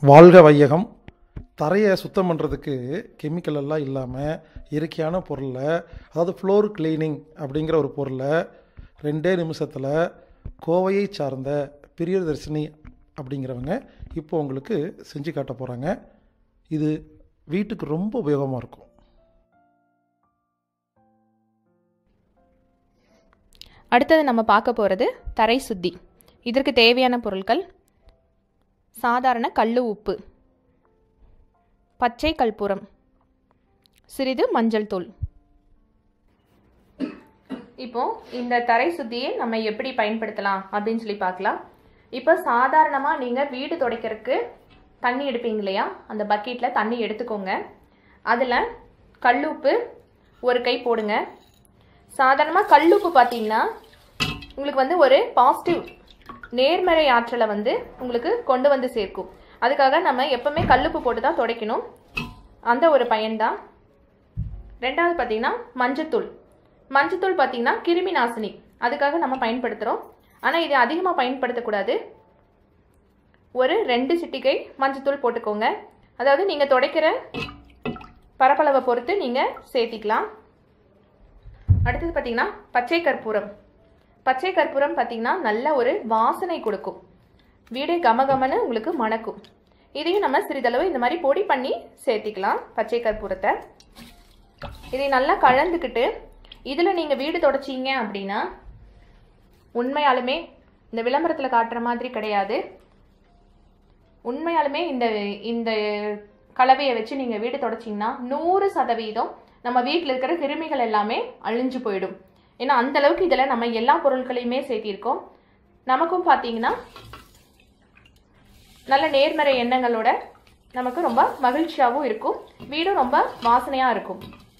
வாழ்க வையகம் தரையை சுத்தம் பண்ணுறதுக்கு கெமிக்கல் எல்லாம் இல்லாமல் இயற்கையான பொருளை அதாவது ஃப்ளோர் கிளீனிங் அப்படிங்கிற ஒரு பொருளை ரெண்டே நிமிஷத்தில் கோவையை சார்ந்த பிரியதர்ஷினி அப்படிங்கிறவங்க இப்போ உங்களுக்கு செஞ்சு காட்ட போகிறாங்க இது வீட்டுக்கு ரொம்ப உபயோகமாக இருக்கும் அடுத்தது நம்ம பார்க்க போகிறது தரை சுத்தி இதற்கு தேவையான பொருட்கள் சாதாரண கல் உப்பு பச்சை கற்பூரம் சிறிது மஞ்சள் தூள் இப்போ இந்த தரை சுத்தியை நம்ம எப்படி பயன்படுத்தலாம் அப்படின்னு சொல்லி பார்க்கலாம் இப்போ சாதாரணமாக நீங்கள் வீடு துடைக்கிறதுக்கு தண்ணி எடுப்பீங்க இல்லையா அந்த பக்கெட்டில் தண்ணி எடுத்துக்கோங்க அதில் கல்லுப்பு ஒரு கை போடுங்க சாதாரணமாக கல்லுப்பு பார்த்தீங்கன்னா உங்களுக்கு வந்து ஒரு பாசிட்டிவ் நேர்மறை ஆற்றலை வந்து உங்களுக்கு கொண்டு வந்து சேர்க்கும் அதுக்காக நம்ம எப்பவுமே கல்லுப்பு போட்டு தான் துடைக்கணும் அந்த ஒரு பயன்தான் ரெண்டாவது பார்த்தீங்கன்னா மஞ்சத்தூள் மஞ்சத்தூள் பார்த்தீங்கன்னா கிருமி நாசினி அதுக்காக நம்ம பயன்படுத்துகிறோம் ஆனால் இது அதிகமாக பயன்படுத்தக்கூடாது ஒரு ரெண்டு சிட்டிகை மஞ்சத்தூள் போட்டுக்கோங்க அதாவது நீங்கள் துடைக்கிற பரப்பளவை பொறுத்து நீங்கள் சேர்த்திக்கலாம் அடுத்தது பார்த்தீங்கன்னா பச்சை கற்பூரம் பச்சை கற்பூரம் பார்த்தீங்கன்னா நல்ல ஒரு வாசனை கொடுக்கும் வீடே கமகமன்னு உங்களுக்கு மணக்கும் இதையும் நம்ம சிறிதளவு இந்த மாதிரி பொடி பண்ணி சேர்த்திக்கலாம் பச்சை கற்பூரத்தை இதை நல்லா கலந்துக்கிட்டு இதில் நீங்கள் வீடு தொடச்சிங்க அப்படின்னா உண்மையாலுமே இந்த விளம்பரத்தில் காட்டுற மாதிரி கிடையாது உண்மையாலுமே இந்த இந்த கலவையை வச்சு நீங்கள் வீடு தொடச்சிங்கன்னா நூறு சதவீதம் நம்ம வீட்டில் இருக்கிற கிருமிகள் எல்லாமே அழிஞ்சு போயிடும் ஏன்னா அந்த அளவுக்கு இதில் நம்ம எல்லா பொருட்களையுமே சேர்த்திருக்கோம் நமக்கும் பார்த்தீங்கன்னா நல்ல நேர்மறை எண்ணங்களோட நமக்கு ரொம்ப மகிழ்ச்சியாகவும் இருக்கும் வீடும் ரொம்ப வாசனையாக இருக்கும்